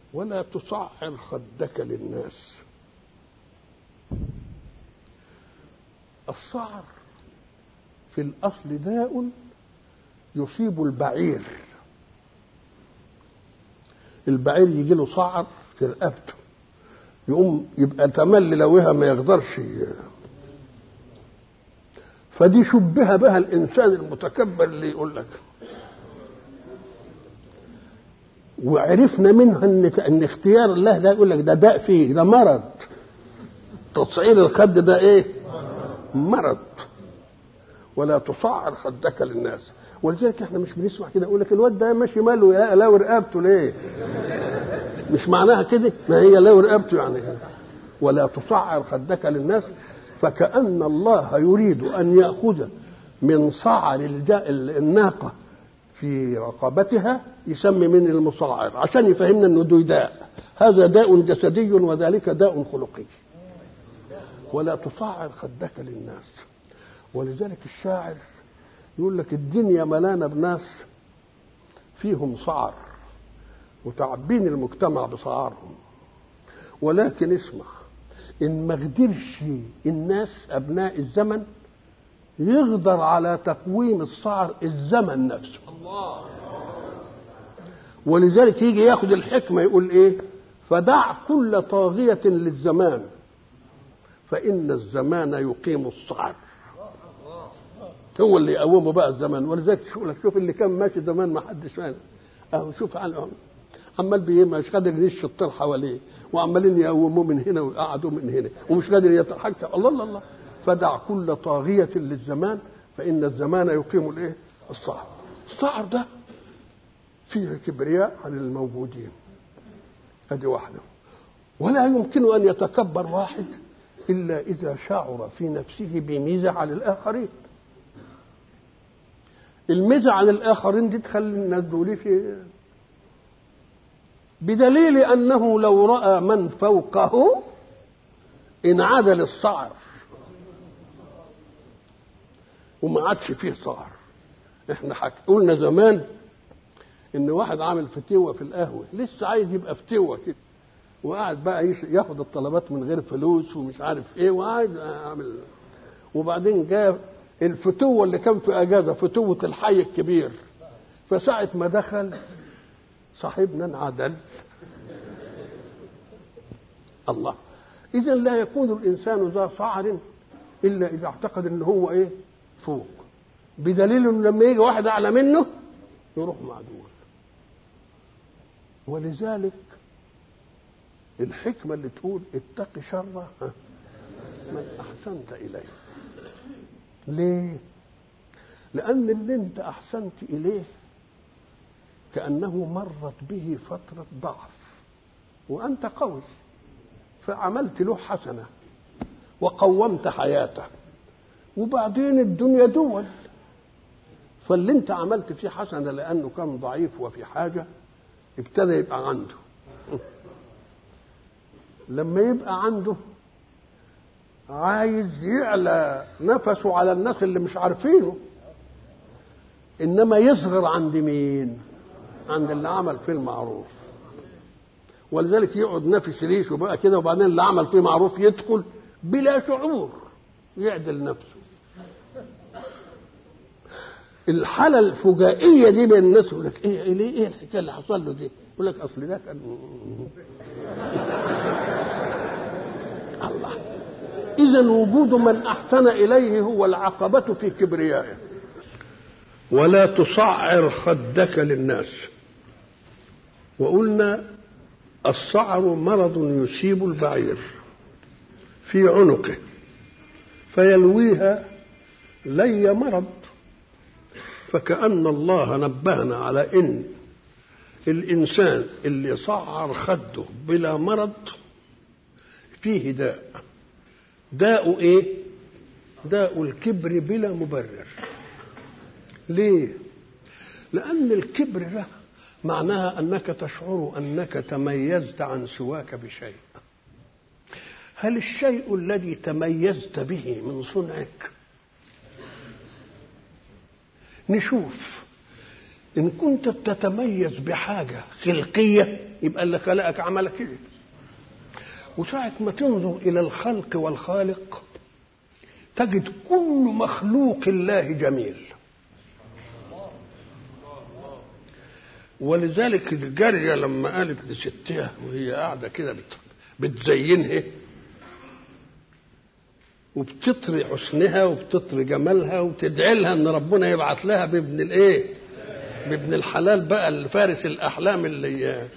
ولا تصعر خدك للناس الصعر في الأصل داء يصيب البعير البعير يجي له صعر في رقبته يقوم يبقى تملي لوها ما يقدرش فدي شبه بها الانسان المتكبر اللي يقول لك وعرفنا منها ان ان اختيار الله ده يقول لك ده داء فيه ده مرض تصعير الخد ده ايه مرض ولا تصعر خدك للناس ولذلك احنا مش بنسمع كده يقول لك الواد ده ماشي ماله يا لا رقبته ليه مش معناها كده ما هي لا رقبته يعني ولا تصعر خدك للناس فكأن الله يريد أن يأخذ من صعر الناقة في رقبتها يسمي من المصعر عشان يفهمنا انه ده داء هذا داء جسدي وذلك داء خلقي ولا تصعر خدك للناس ولذلك الشاعر يقول لك الدنيا ملانه بناس فيهم صعر وتعبين المجتمع بصعارهم ولكن اسمع ان ما قدرش الناس ابناء الزمن يقدر على تقويم الصعر الزمن نفسه الله ولذلك يجي ياخد الحكمه يقول ايه فدع كل طاغيه للزمان فان الزمان يقيم الصعر هو اللي يقومه بقى الزمان ولذلك شوف شوف اللي كان ماشي زمان ما حدش فاهم اهو شوف عنهم عمال بيه مش قادر ينش الطير حواليه وعمالين يقوموه من هنا ويقعدوا من هنا ومش قادر يتحكم الله الله الله فدع كل طاغية للزمان فإن الزمان يقيم الإيه؟ الصعر. الصعر ده فيه كبرياء عن الموجودين. هذه واحدة. ولا يمكن أن يتكبر واحد إلا إذا شعر في نفسه بميزة على الآخرين. الميزة عن الآخرين دي تخلي الناس دول في بدليل أنه لو رأى من فوقه انعدل الصعر وما عادش فيه صعر احنا حك... قلنا زمان ان واحد عامل فتوه في القهوه لسه عايز يبقى فتوه كده وقاعد بقى يش... ياخد الطلبات من غير فلوس ومش عارف ايه وقاعد عامل وبعدين جاء الفتوه اللي كان في اجازه فتوه الحي الكبير فساعه ما دخل صاحبنا انعدل الله اذا لا يكون الانسان ذا صعر الا اذا اعتقد ان هو ايه فوق بدليل انه لما يجي واحد اعلى منه يروح معدول ولذلك الحكمه اللي تقول اتق شر من احسنت اليه ليه لان اللي انت احسنت اليه كانه مرت به فتره ضعف وانت قوي فعملت له حسنه وقومت حياته وبعدين الدنيا دول فاللي انت عملت فيه حسنه لانه كان ضعيف وفي حاجه ابتدى يبقى عنده لما يبقى عنده عايز يعلى نفسه على الناس اللي مش عارفينه انما يصغر عند مين عند اللي عمل فيه المعروف ولذلك يقعد نفس ريشه بقى كده وبعدين اللي عمل فيه معروف يدخل بلا شعور يعدل نفسه الحالة الفجائية دي بين الناس يقول لك ايه ليه ايه الحكاية اللي حصل له دي؟ يقول لك اصل ده كان الله إذا وجود من أحسن إليه هو العقبة في كبريائه ولا تصعر خدك للناس وقلنا الصعر مرض يصيب البعير في عنقه فيلويها لي مرض فكأن الله نبهنا على إن الإنسان اللي صعر خده بلا مرض فيه داء داء إيه؟ داء الكبر بلا مبرر ليه؟ لأن الكبر ده معناها أنك تشعر أنك تميزت عن سواك بشيء هل الشيء الذي تميزت به من صنعك نشوف إن كنت بتتميز بحاجة خلقية يبقى اللي خلقك عملك كده وساعة ما تنظر إلى الخلق والخالق تجد كل مخلوق الله جميل ولذلك الجارية لما قالت لستها وهي قاعدة كده بتزينها وبتطري حسنها وبتطري جمالها وتدعي لها ان ربنا يبعث لها بابن الايه؟ بابن الحلال بقى الفارس الاحلام اللي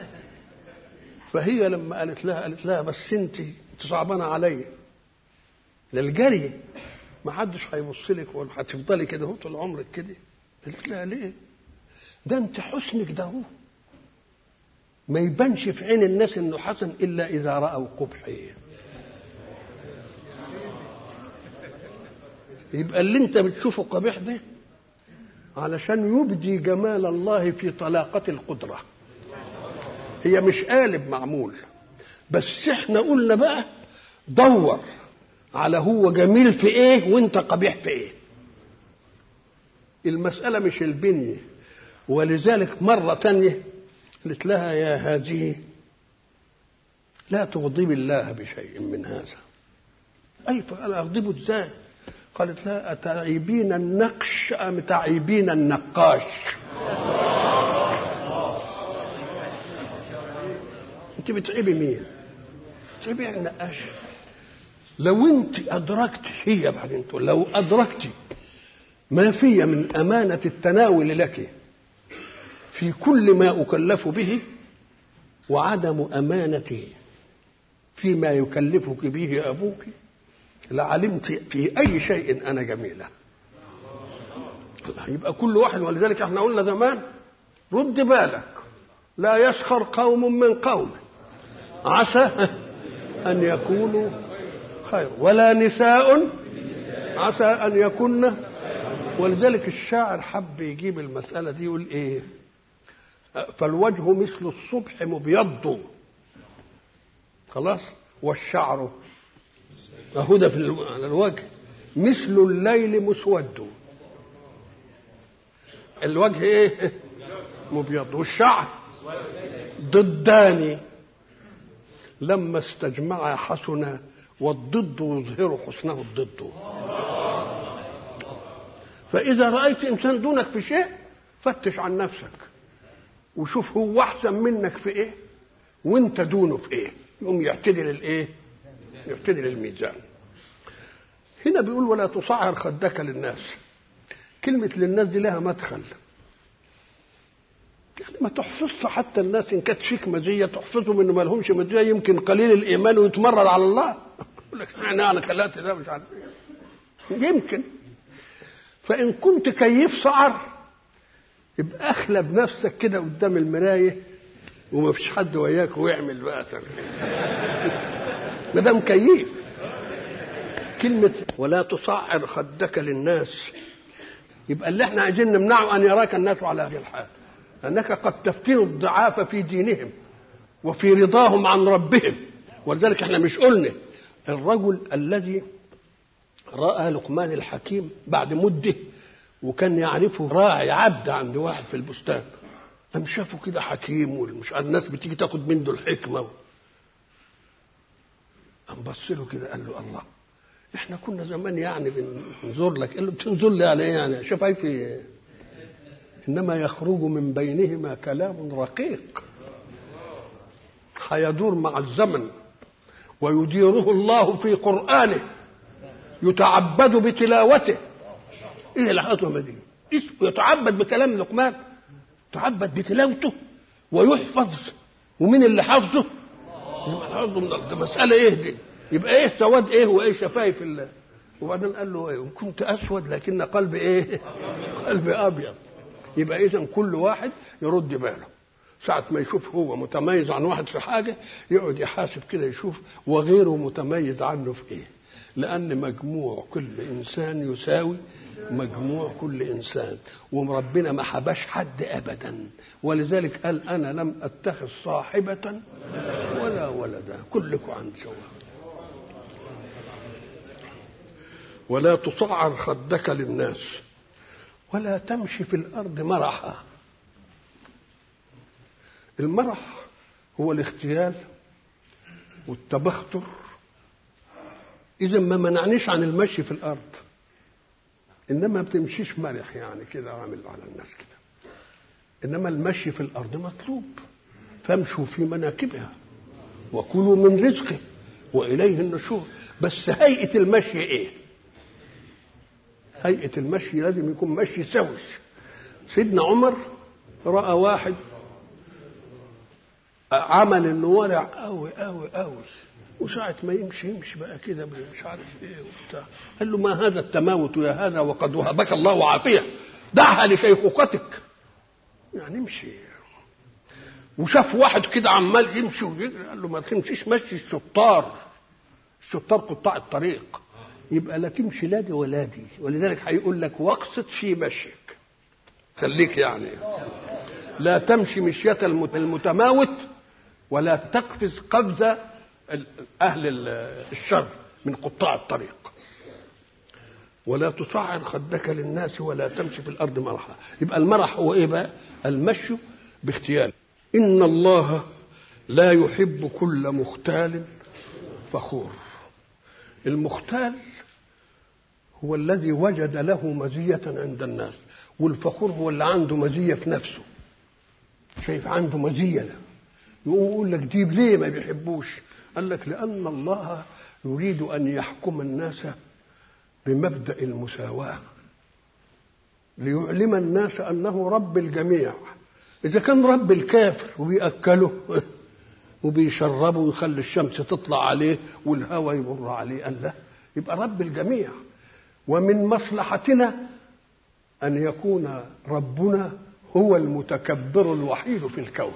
فهي لما قالت لها قالت لها بس انت انت صعبانه عليا للجري ما حدش هيبص لك وهتفضلي كده طول عمرك كده قالت لها ليه؟ ده انت حسنك ده هو ما يبانش في عين الناس انه حسن الا اذا راوا قبحي يبقى اللي انت بتشوفه قبيح ده علشان يبدي جمال الله في طلاقة القدرة هي مش قالب معمول بس احنا قلنا بقى دور على هو جميل في ايه وانت قبيح في ايه المسألة مش البنية ولذلك مرة تانية قلت لها يا هذه لا تغضب الله بشيء من هذا أي فقال أغضبه إزاي قالت لها أتعيبين النقش أم تعيبين النقاش أنت بتعيبي مين بتعيبي النقاش لو أنت أدركت هي بعدين تقول لو أدركت ما في من أمانة التناول لك في كل ما أكلف به وعدم أمانته فيما يكلفك به أبوك لعلمت في أي شيء أنا جميلة يبقى كل واحد ولذلك احنا قلنا زمان رد بالك لا يسخر قوم من قوم عسى أن يكونوا خير ولا نساء عسى أن يكن ولذلك الشاعر حب يجيب المسألة دي يقول إيه فالوجه مثل الصبح مبيض خلاص والشعر هدى في الوجه مثل الليل مسود الوجه ايه مبيض والشعر ضدان لما استجمع حسنا والضد يظهر حسنه الضد فإذا رأيت إنسان دونك في شيء فتش عن نفسك وشوف هو أحسن منك في إيه وأنت دونه في إيه يقوم يعتدل الإيه يعتدل الميزان هنا بيقول ولا تصعر خدك للناس كلمة للناس دي لها مدخل يعني ما تحفظش حتى الناس ان كانت فيك مزيه تحفظهم انه ما لهمش مزيه يمكن قليل الايمان ويتمرد على الله يقول لك انا انا خلقت ده مش عارف يمكن فان كنت كيف صعر يبقى اخلى بنفسك كده قدام المرايه وما فيش حد وياك ويعمل بقى ما دام كيف كلمة ولا تصعر خدك للناس يبقى اللي احنا عايزين نمنعه ان يراك الناس على هذه الحال انك قد تفتن الضعاف في دينهم وفي رضاهم عن ربهم ولذلك احنا مش قلنا الرجل الذي راى لقمان الحكيم بعد مده وكان يعرفه راعي عبد عند واحد في البستان قام شافه كده حكيم ومش الناس بتيجي تاخد منه الحكمه قام بص له كده قال له الله احنا كنا زمان يعني بننظر لك قال له بتنظر لي على ايه يعني شوف اي في انما يخرج من بينهما كلام رقيق حيدور مع الزمن ويديره الله في قرآنه يتعبد بتلاوته ايه العظمه دي يتعبد بكلام لقمان يتعبد بتلاوته ويحفظ ومين اللي حافظه ده مسألة ايه دي يبقى ايه سواد ايه وايه شفايف الله وبعدين قال له ايه كنت اسود لكن قلبي ايه قلبي ابيض يبقى اذا كل واحد يرد باله ساعة ما يشوف هو متميز عن واحد في حاجة يقعد يحاسب كده يشوف وغيره متميز عنه في ايه لأن مجموع كل إنسان يساوي مجموع كل إنسان وربنا ما حباش حد أبدا ولذلك قال أنا لم أتخذ صاحبة ولا ولدا كلكم عند سواء ولا تصعر خدك للناس ولا تمشي في الأرض مرحا المرح هو الاغتيال والتبختر اذا ما منعنيش عن المشي في الارض انما ما بتمشيش مرح يعني كده عامل على الناس كده انما المشي في الارض مطلوب فامشوا في مناكبها وكلوا من رزقه واليه النشور بس هيئه المشي ايه هيئه المشي لازم يكون مشي سوي سيدنا عمر راى واحد عمل انه ورع قوي قوي قوي وساعة ما يمشي يمشي بقى كده مش عارف ايه وبتاع قال له ما هذا التماوت يا هذا وقد وهبك الله عافية دعها لشيخوختك يعني امشي وشاف واحد كده عمال يمشي ويجري قال له ما تمشيش مشي الشطار الشطار قطاع الطريق يبقى لا تمشي لا دي ولا دي ولذلك هيقول لك واقصد في مشيك خليك يعني لا تمشي مشية المتماوت ولا تقفز قفز أهل الشر من قطاع الطريق ولا تصعر خدك للناس ولا تمشي في الأرض مرحا يبقى المرح هو إيه بقى المشي باختيار إن الله لا يحب كل مختال فخور المختال هو الذي وجد له مزية عند الناس والفخور هو اللي عنده مزية في نفسه شايف عنده مزية له يقوم يقول لك دي ليه ما بيحبوش قال لك لأن الله يريد أن يحكم الناس بمبدأ المساواة ليعلم الناس أنه رب الجميع إذا كان رب الكافر وبيأكله وبيشربه ويخلي الشمس تطلع عليه والهواء يمر عليه قال لا يبقى رب الجميع ومن مصلحتنا أن يكون ربنا هو المتكبر الوحيد في الكون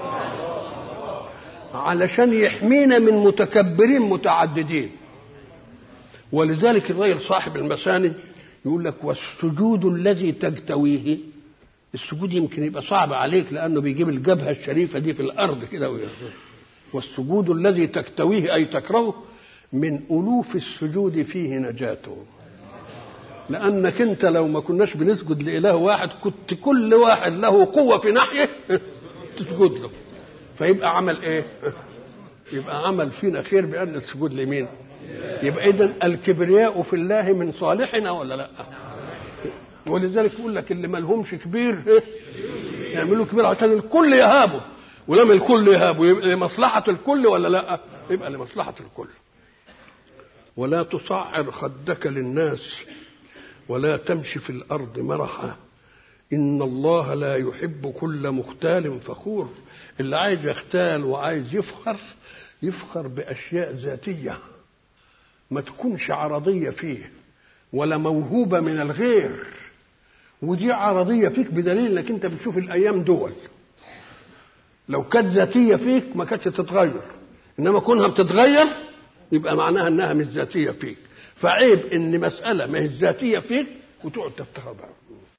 علشان يحمينا من متكبرين متعددين ولذلك الرجل صاحب المساني يقول لك والسجود الذي تجتويه السجود يمكن يبقى صعب عليك لانه بيجيب الجبهه الشريفه دي في الارض كده والسجود الذي تكتويه اي تكرهه من الوف السجود فيه نجاته لانك انت لو ما كناش بنسجد لاله واحد كنت كل واحد له قوه في ناحيه تسجد له فيبقى عمل ايه يبقى عمل فينا خير بان السجود لمين يبقى اذا الكبرياء في الله من صالحنا ولا لا ولذلك يقول لك اللي ما لهمش كبير إيه؟ يعملوا كبير عشان الكل يهابوا ولما الكل يهابوا يبقى لمصلحة الكل ولا لا يبقى لمصلحة الكل ولا تصعر خدك للناس ولا تمشي في الأرض مرحا إن الله لا يحب كل مختال فخور اللي عايز يختال وعايز يفخر يفخر بأشياء ذاتية ما تكونش عرضية فيه ولا موهوبة من الغير ودي عرضية فيك بدليل انك انت بتشوف الايام دول لو كانت ذاتية فيك ما كانتش تتغير انما كونها بتتغير يبقى معناها انها مش ذاتية فيك فعيب ان مسألة ما هي ذاتية فيك وتقعد تفتخر بها